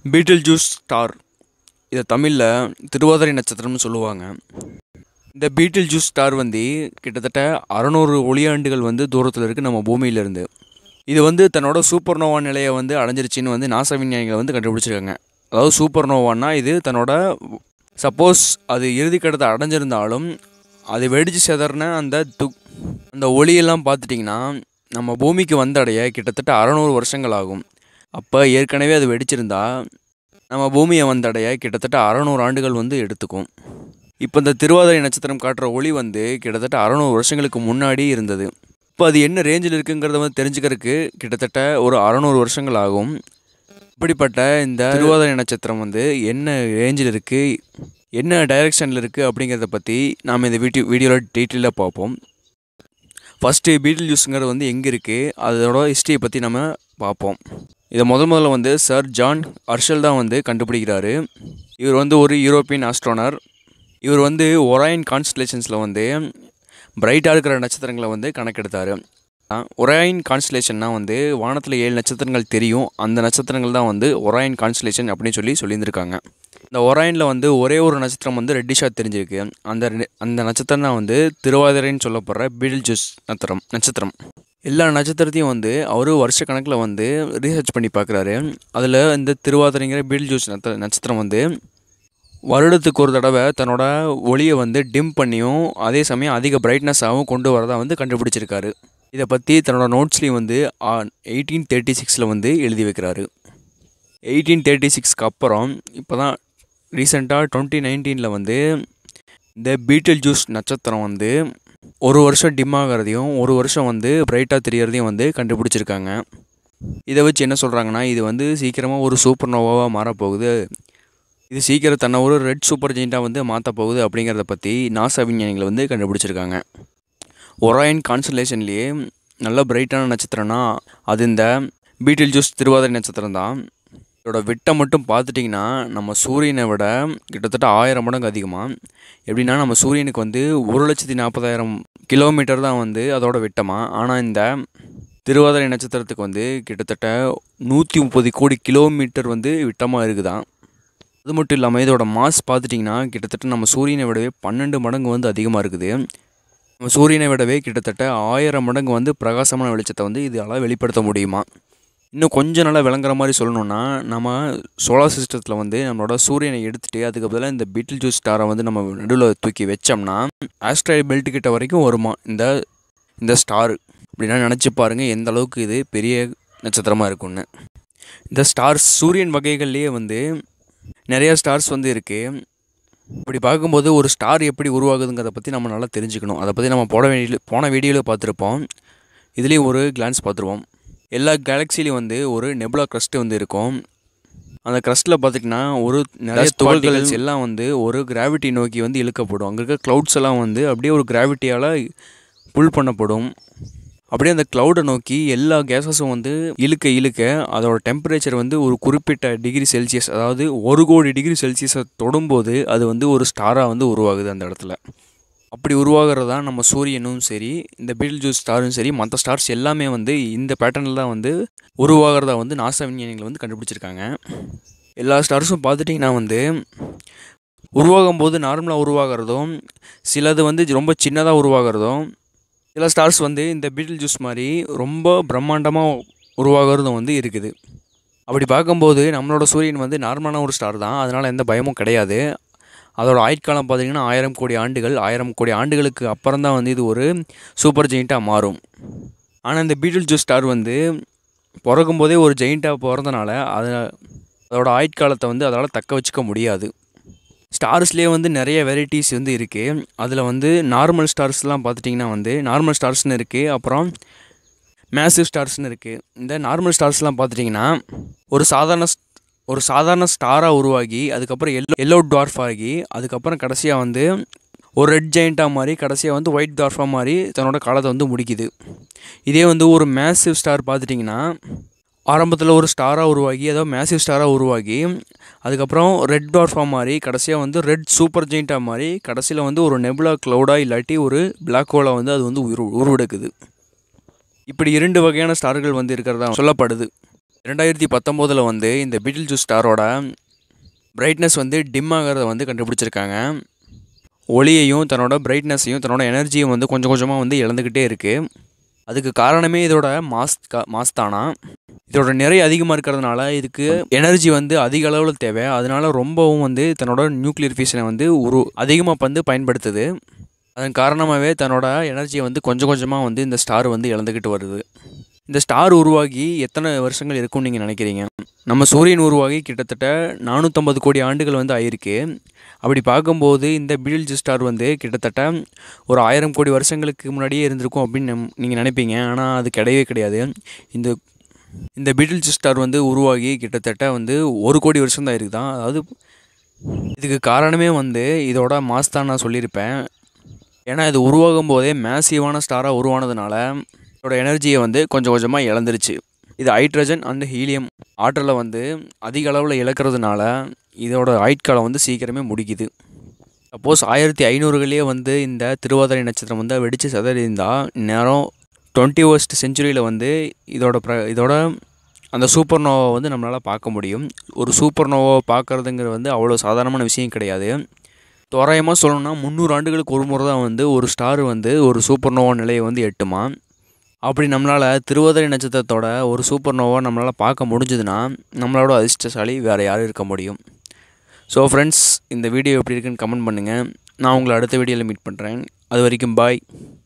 பீட்டில் juice star இதை தமிழில் திருவாதிரை நட்சத்திரம்னு சொல்லுவாங்க இந்த பீட்டில் ஜூஸ் ஸ்டார் வந்து கிட்டத்தட்ட அறநூறு ஒளியாண்டுகள் வந்து தூரத்தில் இருக்குது நம்ம பூமியிலேருந்து இது வந்து தன்னோட சூப்பர்னோவா நிலையை வந்து அடைஞ்சிருச்சின்னு வந்து நாசா விஞ்ஞானிகள் வந்து கண்டுபிடிச்சிருக்காங்க அதாவது சூப்பர்னோவான்னா இது தன்னோட சப்போஸ் அது இறுதி கட்டத்தை அடைஞ்சிருந்தாலும் அது வெடிச்சு செதறின அந்த து அந்த ஒளியெல்லாம் பார்த்துட்டிங்கன்னா நம்ம பூமிக்கு வந்தடைய கிட்டத்தட்ட அறநூறு வருஷங்கள் ஆகும் அப்போ ஏற்கனவே அது வெடிச்சிருந்தா நம்ம பூமியை வந்தடைய கிட்டத்தட்ட அறநூறு ஆண்டுகள் வந்து எடுத்துக்கும் இப்போ இந்த திருவாதிரை நட்சத்திரம் காட்டுற ஒளி வந்து கிட்டத்தட்ட அறநூறு வருஷங்களுக்கு முன்னாடி இருந்தது இப்போ அது என்ன ரேஞ்சில் இருக்குங்கிறத வந்து தெரிஞ்சுக்கிறதுக்கு கிட்டத்தட்ட ஒரு அறநூறு வருஷங்கள் ஆகும் இப்படிப்பட்ட இந்த திருவாதிரை நட்சத்திரம் வந்து என்ன ரேஞ்சில் இருக்குது என்ன டைரெக்ஷனில் இருக்குது அப்படிங்கிறத பற்றி நாம் இந்த வீடியோ வீடியோவில் டீட்டெயிலாக பார்ப்போம் ஃபஸ்ட்டு பீட்டில் ஜூஸுங்கிறது வந்து எங்கே இருக்குது அதோட ஹிஸ்ட்ரியை பற்றி நம்ம பார்ப்போம் இதை முதல் முதல்ல வந்து சர் ஜான் அர்ஷல் தான் வந்து கண்டுபிடிக்கிறாரு இவர் வந்து ஒரு யூரோப்பியன் ஆஸ்ட்ரோனர் இவர் வந்து ஒராயன் கான்ஸ்டலேஷன்ஸில் வந்து பிரைட்டாக இருக்கிற நட்சத்திரங்களை வந்து கணக்கெடுத்தார் ஒராயன் கான்ஸ்டலேஷன்னா வந்து வானத்தில் ஏழு நட்சத்திரங்கள் தெரியும் அந்த நட்சத்திரங்கள் தான் வந்து ஒராயன் கான்ஸ்டலேஷன் அப்படின்னு சொல்லி சொல்லியிருந்திருக்காங்க இந்த ஒராயனில் வந்து ஒரே ஒரு நட்சத்திரம் வந்து ரெட்டிஷாக தெரிஞ்சிருக்கு அந்த ரெ- அந்த நட்சத்திரம் தான் வந்து திருவாதிரைன்னு சொல்லப்படுற பீடில் ஜூஸ் நட்சத்திரம் நட்சத்திரம் எல்லா நட்சத்திரத்தையும் வந்து அவர் வருஷ கணக்கில் வந்து ரீசர்ச் பண்ணி பார்க்குறாரு அதில் இந்த திருவாதிரைங்கிற பீடில் ஜூஸ் நட்ச- நட்சத்திரம் வந்து வருடத்துக்கு ஒரு தடவை தன்னோட ஒளியை வந்து டிம் பண்ணியும் அதே சமயம் அதிக பிரைட்னஸாகவும் கொண்டு வரதா வந்து கண்டுபிடிச்சிருக்காரு இதை பற்றி தன்னோட நோட்ஸ்லேயும் வந்து எயிட்டீன் தேர்ட்டி சிக்ஸில் வந்து எழுதி வைக்கிறாரு எயிட்டீன் தேர்ட்டி சிக்ஸ்க்கு அப்புறம் இப்போ தான் ரீசெண்டாக டுவெண்ட்டி நைன்டீனில் வந்து இந்த பீட்டில் ஜூஸ் நட்சத்திரம் வந்து ஒரு வருஷம் டிம் ஆகிறதையும் ஒரு வருஷம் வந்து பிரைட்டாக தெரியறதையும் வந்து கண்டுபிடிச்சிருக்காங்க இதை வச்சு என்ன சொல்கிறாங்கன்னா இது வந்து சீக்கிரமாக ஒரு சூப்பர் நோவாவாக மாறப்போகுது இது சீக்கிரம் தன்னை ஒரு ரெட் சூப்பர் ஜெயிண்டாக வந்து மாற்ற போகுது அப்படிங்கிறத பற்றி நாசா விஞ்ஞானிகள் வந்து கண்டுபிடிச்சிருக்காங்க ஒராயன் கான்ஸ்டலேஷன்லேயே நல்ல பிரைட்டான நட்சத்திரம்னா அது இந்த பீட்டில் ஜூஸ் திருவாதிரை நட்சத்திரம் தான் இதோட விட்டம் மட்டும் பார்த்துட்டிங்கன்னா நம்ம சூரியனை விட கிட்டத்தட்ட ஆயிரம் மடங்கு அதிகமாக எப்படின்னா நம்ம சூரியனுக்கு வந்து ஒரு லட்சத்தி நாற்பதாயிரம் கிலோமீட்டர் தான் வந்து அதோட விட்டமாக ஆனால் இந்த திருவாதிரை நட்சத்திரத்துக்கு வந்து கிட்டத்தட்ட நூற்றி முப்பது கோடி கிலோமீட்டர் வந்து விட்டமாக இருக்குதான் அது மட்டும் இல்லாமல் இதோட மாஸ் பார்த்துட்டிங்கன்னா கிட்டத்தட்ட நம்ம சூரியனை விடவே பன்னெண்டு மடங்கு வந்து அதிகமாக இருக்குது நம்ம சூரியனை விடவே கிட்டத்தட்ட ஆயிரம் மடங்கு வந்து பிரகாசமான வெளிச்சத்தை வந்து இதால் வெளிப்படுத்த முடியுமா இன்னும் கொஞ்சம் நல்லா விளங்குற மாதிரி சொல்லணும்னா நம்ம சோலார் சிஸ்டத்தில் வந்து நம்மளோட சூரியனை எடுத்துகிட்டு அதுக்கு பதிலாக இந்த பீட்டில் ஜூஸ் ஸ்டாரை வந்து நம்ம நடுவில் தூக்கி வச்சோம்னா ஆஸ்ட்ராய்ட் பெல்ட் கிட்ட வரைக்கும் வருமா இந்த இந்த ஸ்டார் அப்படின்னா நினச்சி பாருங்கள் எந்த அளவுக்கு இது பெரிய நட்சத்திரமாக இருக்கும்னு இந்த ஸ்டார்ஸ் சூரியன் வகைகள்லேயே வந்து நிறைய ஸ்டார்ஸ் வந்து இருக்குது இப்படி பார்க்கும்போது ஒரு ஸ்டார் எப்படி உருவாகுதுங்கிறத பற்றி நம்ம நல்லா தெரிஞ்சுக்கணும் அதை பற்றி நம்ம போட வேண்டிய போன வீடியோவில் பார்த்துருப்போம் இதுலேயும் ஒரு கிளான்ஸ் பார்த்துருவோம் எல்லா கேலக்சிலையும் வந்து ஒரு நெபுலா க்ரஸ்ட்டு வந்து இருக்கும் அந்த க்ரஸ்ட்டில் பார்த்துட்டிங்கன்னா ஒரு நிறைய துகள்கள் எல்லாம் வந்து ஒரு கிராவிட்டி நோக்கி வந்து இழுக்கப்படும் அங்கே இருக்க க்ளவுட்ஸ் எல்லாம் வந்து அப்படியே ஒரு கிராவிட்டியால் புல் பண்ணப்படும் அப்படியே அந்த க்ளவுடை நோக்கி எல்லா கேஸஸும் வந்து இழுக்க இழுக்க அதோட டெம்பரேச்சர் வந்து ஒரு குறிப்பிட்ட டிகிரி செல்சியஸ் அதாவது ஒரு கோடி டிகிரி செல்சியஸை தொடும்போது அது வந்து ஒரு ஸ்டாராக வந்து உருவாகுது அந்த இடத்துல அப்படி உருவாகிறது தான் நம்ம சூரியனும் சரி இந்த பீட்டில் ஜூஸ் ஸ்டாரும் சரி மற்ற ஸ்டார்ஸ் எல்லாமே வந்து இந்த பேட்டர்னில் தான் வந்து உருவாகிறதா வந்து நாசா விஞ்ஞானிகள் வந்து கண்டுபிடிச்சிருக்காங்க எல்லா ஸ்டார்ஸும் பார்த்துட்டிங்கன்னா வந்து உருவாகும் போது நார்மலாக உருவாகிறதும் சிலது வந்து ரொம்ப சின்னதாக உருவாகிறதும் சில ஸ்டார்ஸ் வந்து இந்த பீட்டில் ஜூஸ் மாதிரி ரொம்ப பிரம்மாண்டமாக உருவாகிறதும் வந்து இருக்குது அப்படி பார்க்கும்போது நம்மளோட சூரியன் வந்து நார்மலான ஒரு ஸ்டார் தான் அதனால் எந்த பயமும் கிடையாது அதோட ஆயுட்காலம் பார்த்தீங்கன்னா ஆயிரம் கோடி ஆண்டுகள் ஆயிரம் கோடி ஆண்டுகளுக்கு அப்புறம் தான் வந்து இது ஒரு சூப்பர் ஜெயிண்ட்டாக மாறும் ஆனால் இந்த பீட்டில் ஜூஸ் ஸ்டார் வந்து பிறக்கும் போதே ஒரு ஜெயிண்ட்டாக பிறந்தனால அதை அதோட ஆயுட்காலத்தை வந்து அதால் தக்க வச்சுக்க முடியாது ஸ்டார்ஸ்லேயே வந்து நிறைய வெரைட்டிஸ் வந்து இருக்குது அதில் வந்து நார்மல் ஸ்டார்ஸ்லாம் பார்த்துட்டிங்கன்னா வந்து நார்மல் ஸ்டார்ஸ்னு இருக்குது அப்புறம் மேசிவ் ஸ்டார்ஸ்னு இருக்குது இந்த நார்மல் ஸ்டார்ஸ்லாம் பார்த்துட்டிங்கன்னா ஒரு சாதாரண ஸ்- ஒரு சாதாரண ஸ்டாராக உருவாகி அதுக்கப்புறம் எல்லோ எல்லோ டார்ஃப் ஆகி அதுக்கப்புறம் கடைசியாக வந்து ஒரு ரெட் ஜெயிண்ட்டாக மாதிரி கடைசியாக வந்து ஒயிட் டார்ஃபாக மாதிரி தன்னோட காலத்தை வந்து முடிக்குது இதே வந்து ஒரு மேசிவ் ஸ்டார் பார்த்துட்டிங்கன்னா ஆரம்பத்தில் ஒரு ஸ்டாராக உருவாகி ஏதோ மேசிவ் ஸ்டாராக உருவாகி அதுக்கப்புறம் ரெட் டார்ஃபாக மாதிரி கடைசியாக வந்து ரெட் சூப்பர் ஜெயிண்ட்டாக மாதிரி கடைசியில் வந்து ஒரு நெபுலா க்ளவுடாக இல்லாட்டி ஒரு பிளாக் ஹோலாக வந்து அது வந்து உரு உருவெடுக்குது இப்படி இரண்டு வகையான ஸ்டார்கள் வந்து இருக்கிறதா சொல்லப்படுது ரெண்டாயிரத்தி பத்தொம்போதில் வந்து இந்த பீட்டில் ஜூஸ் ஸ்டாரோட பிரைட்னஸ் வந்து டிம் ஆகிறத வந்து கண்டுபிடிச்சிருக்காங்க ஒளியையும் தன்னோட பிரைட்னஸையும் தன்னோட எனர்ஜியும் வந்து கொஞ்சம் கொஞ்சமாக வந்து இழந்துக்கிட்டே இருக்குது அதுக்கு காரணமே இதோட மாஸ் மாஸ் தானா இதோட நிறை அதிகமாக இருக்கிறதுனால இதுக்கு எனர்ஜி வந்து அதிக அளவில் தேவை அதனால ரொம்பவும் வந்து தன்னோட நியூக்ளியர் ஃபியூஷனை வந்து ஒரு அதிகமாக வந்து பயன்படுத்துது அதன் காரணமாகவே தன்னோட எனர்ஜியை வந்து கொஞ்சம் கொஞ்சமாக வந்து இந்த ஸ்டார் வந்து இழந்துக்கிட்டு வருது இந்த ஸ்டார் உருவாகி எத்தனை வருஷங்கள் இருக்கும்னு நீங்கள் நினைக்கிறீங்க நம்ம சூரியன் உருவாகி கிட்டத்தட்ட நானூற்றம்பது கோடி ஆண்டுகள் வந்து ஆயிருக்கு அப்படி பார்க்கும்போது இந்த பிடில் ஸ்டார் வந்து கிட்டத்தட்ட ஒரு ஆயிரம் கோடி வருஷங்களுக்கு முன்னாடியே இருந்திருக்கும் அப்படின்னு நம் நீங்கள் நினைப்பீங்க ஆனால் அது கிடையவே கிடையாது இந்த இந்த பீட்டில் ஸ்டார் வந்து உருவாகி கிட்டத்தட்ட வந்து ஒரு கோடி வருஷம் தான் இருக்குதான் அதாவது இதுக்கு காரணமே வந்து இதோட மாஸ் தான் நான் சொல்லியிருப்பேன் ஏன்னா இது உருவாகும் போதே மேசிவான ஸ்டாராக உருவானதுனால இதோட எனர்ஜியை வந்து கொஞ்சம் கொஞ்சமாக இழந்துருச்சு இது ஹைட்ரஜன் அண்ட் ஹீலியம் ஆற்றலை வந்து அதிக அளவில் இழக்கிறதுனால இதோட ஆயுட்காலம் வந்து சீக்கிரமே முடிக்குது சப்போஸ் ஆயிரத்தி ஐநூறுகளே வந்து இந்த திருவாதிரை நட்சத்திரம் வந்து வெடித்து சிதறிந்தால் நேரம் டுவெண்ட்டி ஃபஸ்ட் செஞ்சுரியில் வந்து இதோட ப்ர இதோட அந்த சூப்பர் நோவை வந்து நம்மளால் பார்க்க முடியும் ஒரு சூப்பர் நோவை பார்க்குறதுங்கிறது வந்து அவ்வளோ சாதாரணமான விஷயம் கிடையாது தோராயமாக சொல்லணும்னா முந்நூறு ஆண்டுகளுக்கு ஒரு முறை தான் வந்து ஒரு ஸ்டார் வந்து ஒரு சூப்பர் நோவா நிலையை வந்து எட்டுமா அப்படி நம்மளால் திருவாதிரை நட்சத்திரத்தோட ஒரு சூப்பர் நோவா நம்மளால் பார்க்க முடிஞ்சதுன்னா நம்மளோட அதிர்ஷ்டசாலி வேறு யாரும் இருக்க முடியும் ஸோ ஃப்ரெண்ட்ஸ் இந்த வீடியோ எப்படி இருக்குன்னு கமெண்ட் பண்ணுங்கள் நான் உங்களை அடுத்த வீடியோவில் மீட் பண்ணுறேன் அது வரைக்கும் பாய்